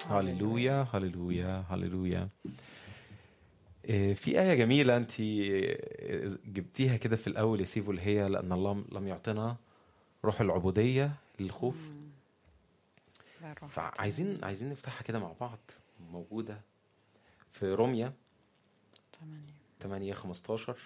هللويا هللويا هللويا إيه، في آية جميلة أنت جبتيها كده في الأول يا سيفو اللي هي لأن الله لم يعطنا روح العبودية للخوف لا روح فعايزين عايزين نفتحها كده مع بعض موجودة في روميا تمانية 8 15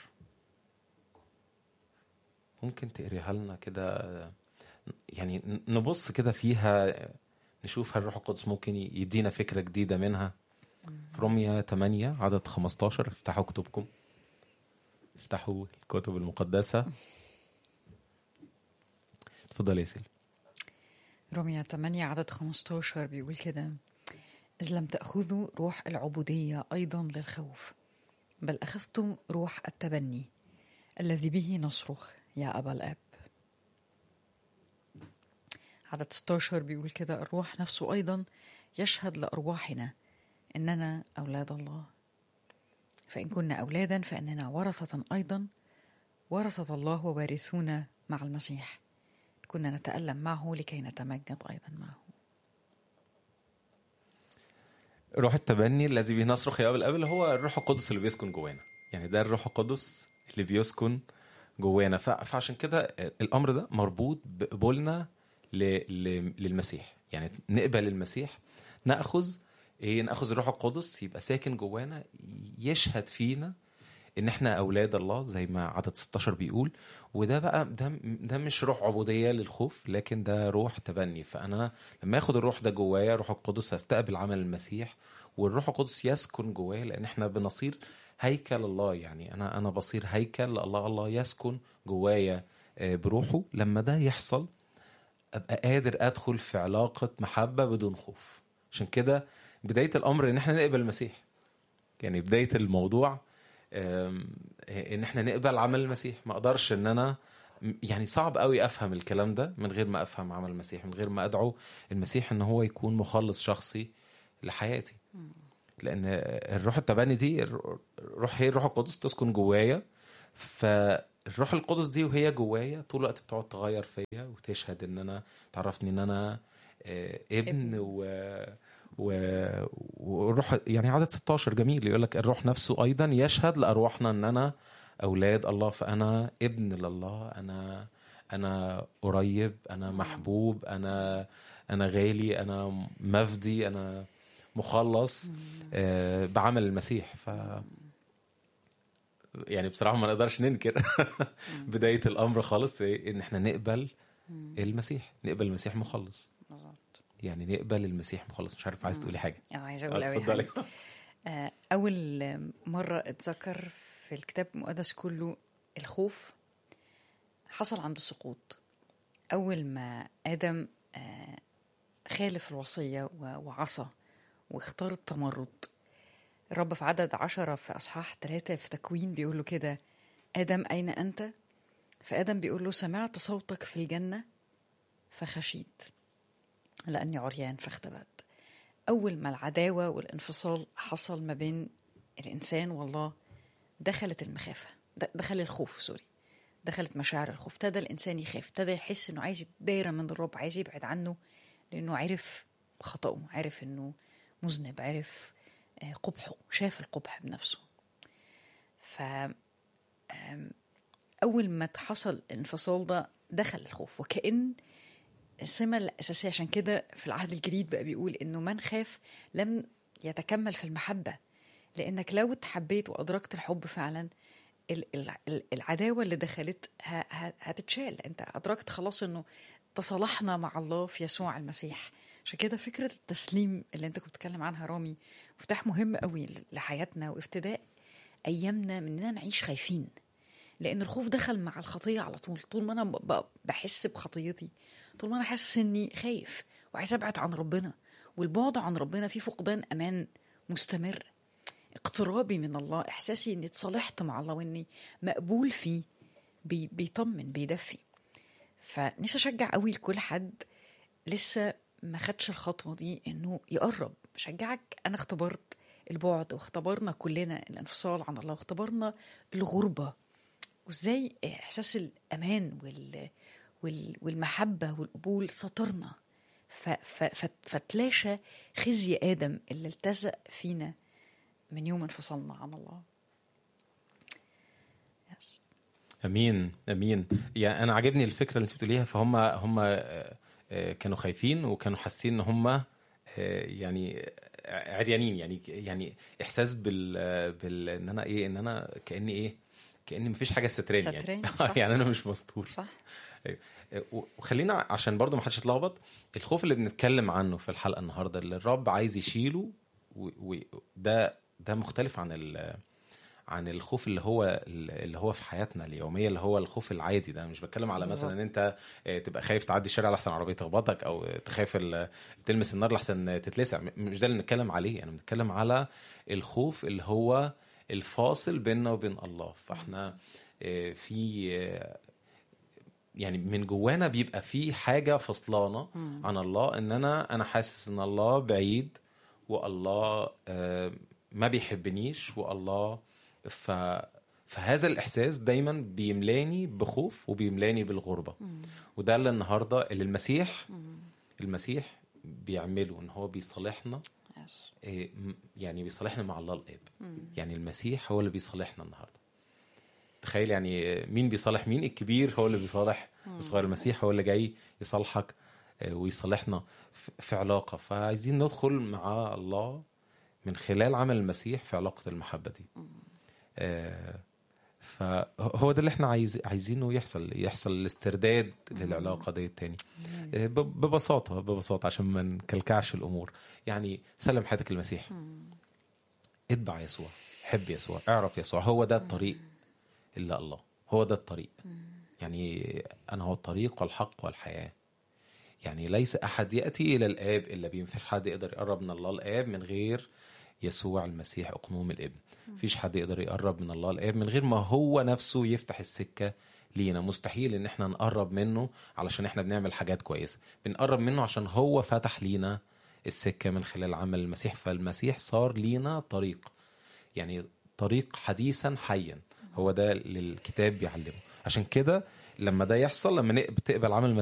ممكن تقريها لنا كده يعني نبص كده فيها نشوف هل الروح القدس ممكن يدينا فكرة جديدة منها في روميا 8 عدد 15 افتحوا كتبكم افتحوا الكتب المقدسة اتفضل يا سيل روميا 8 عدد 15 بيقول كده إذ لم تأخذوا روح العبودية أيضا للخوف بل أخذتم روح التبني الذي به نصرخ يا أبا الآب عدد 16 بيقول كده الروح نفسه أيضا يشهد لأرواحنا إننا أولاد الله فإن كنا أولادا فإننا ورثة أيضا ورثة الله ووارثون مع المسيح كنا نتألم معه لكي نتمجد أيضا معه روح التبني الذي به نصرخ يا ابا الاب اللي هو الروح القدس اللي بيسكن جوانا يعني ده الروح القدس اللي بيسكن جوانا ف- فعشان كده الامر ده مربوط بقبولنا ل- ل- للمسيح يعني نقبل المسيح ناخذ ايه ناخذ الروح القدس يبقى ساكن جوانا يشهد فينا ان احنا اولاد الله زي ما عدد 16 بيقول وده بقى ده ده مش روح عبوديه للخوف لكن ده روح تبني فانا لما اخد الروح ده جوايا روح القدس هستقبل عمل المسيح والروح القدس يسكن جوايا لان احنا بنصير هيكل الله يعني انا انا بصير هيكل الله الله يسكن جوايا آه، بروحه لما ده يحصل ابقى قادر ادخل في علاقه محبه بدون خوف عشان كده بدايه الامر ان احنا نقبل المسيح يعني بدايه الموضوع آم، ان احنا نقبل عمل المسيح ما اقدرش ان انا يعني صعب قوي افهم الكلام ده من غير ما افهم عمل المسيح من غير ما ادعو المسيح ان هو يكون مخلص شخصي لحياتي لان الروح التبني دي الروح هي الروح القدس تسكن جوايا فالروح القدس دي وهي جوايا طول الوقت بتقعد تغير فيا وتشهد ان انا تعرفني ان انا آه، ابن و و والروح يعني عدد 16 جميل يقول لك الروح نفسه ايضا يشهد لارواحنا ان انا اولاد الله فانا ابن لله انا انا قريب انا محبوب انا انا غالي انا مفدي انا مخلص آه، بعمل المسيح ف يعني بصراحه ما نقدرش ننكر بدايه الامر خالص إيه؟ ان احنا نقبل المسيح نقبل المسيح مخلص بالظبط يعني نقبل المسيح مخلص مش عارف عايز تقولي حاجه اه عايزه اقول آه، قوي اتفضلي. حاجة. آه، اول مره اتذكر في الكتاب المقدس كله الخوف حصل عند السقوط اول ما ادم آه، خالف الوصيه و- وعصى واختار التمرد الرب في عدد عشرة في أصحاح ثلاثة في تكوين بيقول له كده آدم أين أنت؟ فآدم بيقول له سمعت صوتك في الجنة فخشيت لأني عريان فاختبأت أول ما العداوة والانفصال حصل ما بين الإنسان والله دخلت المخافة د- دخل الخوف سوري دخلت مشاعر الخوف ابتدى الإنسان يخاف ابتدى يحس إنه عايز يتداير من الرب عايز يبعد عنه لأنه عرف خطأه عرف إنه مذنب عرف آه، قبحه شاف القبح بنفسه ف آم، أول ما حصل الانفصال ده دخل الخوف وكأن السمة الأساسية عشان كده في العهد الجديد بقى بيقول إنه من خاف لم يتكمل في المحبة لأنك لو اتحبيت وأدركت الحب فعلا ال- ال- ال- العداوة اللي دخلت ه- ه- هتتشال أنت أدركت خلاص إنه تصالحنا مع الله في يسوع المسيح عشان كده فكرة التسليم اللي أنت كنت بتتكلم عنها رامي مفتاح مهم قوي لحياتنا وافتداء أيامنا من إننا نعيش خايفين لان الخوف دخل مع الخطيه على طول طول ما انا ب- ب- بحس بخطيتي طول ما انا حاسس اني خايف وعايز ابعد عن ربنا والبعد عن ربنا فيه فقدان امان مستمر اقترابي من الله احساسي اني اتصالحت مع الله واني مقبول فيه بي بيطمن بيدفي فنفسي اشجع قوي لكل حد لسه ما خدش الخطوه دي انه يقرب بشجعك انا اختبرت البعد واختبرنا كلنا الانفصال عن الله واختبرنا الغربه وازاي احساس الامان وال... وال... والمحبه والقبول سطرنا ف ف ف فتلاشى خزي ادم اللي التزق فينا من يوم انفصلنا عن الله يس. امين امين يعني انا عاجبني الفكره اللي انت بتقوليها فهم هم آه، آه، كانوا خايفين وكانوا حاسين ان هم آه، يعني عريانين يعني يعني احساس بال بال ان انا ايه ان انا كاني ايه كاني مفيش حاجه ستراني يعني ستراني، صح. يعني انا مش مستور صح وخلينا عشان برضو ما حدش يتلخبط الخوف اللي بنتكلم عنه في الحلقه النهارده اللي الرب عايز يشيله وده ده مختلف عن ال عن الخوف اللي هو اللي هو في حياتنا اليوميه اللي هو الخوف العادي ده مش بتكلم على مثلا ان انت آه، تبقى خايف تعدي الشارع لحسن عربيه تخبطك او تخاف ال- تلمس النار لحسن تتلسع م- مش ده اللي بنتكلم عليه يعني بنتكلم على الخوف اللي هو الفاصل بيننا وبين الله فاحنا آه، في آه، يعني من جوانا بيبقى في حاجه فصلانه عن الله ان انا انا حاسس ان الله بعيد والله آه، ما بيحبنيش والله ف فهذا الاحساس دايما بيملاني بخوف وبيملاني بالغربه وده اللي النهارده اللي المسيح المسيح بيعمله ان هو بيصالحنا يس. إيه، م- يعني بيصالحنا مع الله الاب يعني المسيح هو اللي بيصالحنا النهارده تخيل يعني مين بيصالح مين الكبير هو اللي بيصالح الصغير المسيح هو اللي جاي يصالحك آه، ويصالحنا ف- في علاقه فعايزين ندخل مع الله من خلال عمل المسيح في علاقه المحبه دي آه، فهو ده اللي احنا عايز عايزينه يحصل يحصل الاسترداد للعلاقه دي تاني آه، ب- ببساطه ببساطه عشان ما نكلكعش الامور يعني سلم حياتك للمسيح اتبع يسوع حب يسوع اعرف يسوع هو ده الطريق الا الله هو ده الطريق يعني انا هو الطريق والحق والحياه يعني ليس احد ياتي الى الاب الا بيه مفيش حد يقدر يقرب من الله الاب من غير يسوع المسيح اقنوم الابن مفيش حد يقدر يقرب من الله الاب من غير ما هو نفسه يفتح السكه لينا مستحيل ان احنا نقرب منه علشان احنا بنعمل حاجات كويسه بنقرب منه عشان هو فتح لينا السكه من خلال عمل المسيح فالمسيح صار لينا طريق يعني طريق حديثا حيا هو ده اللي الكتاب بيعلمه عشان كده لما ده يحصل لما نق- بتقبل عمل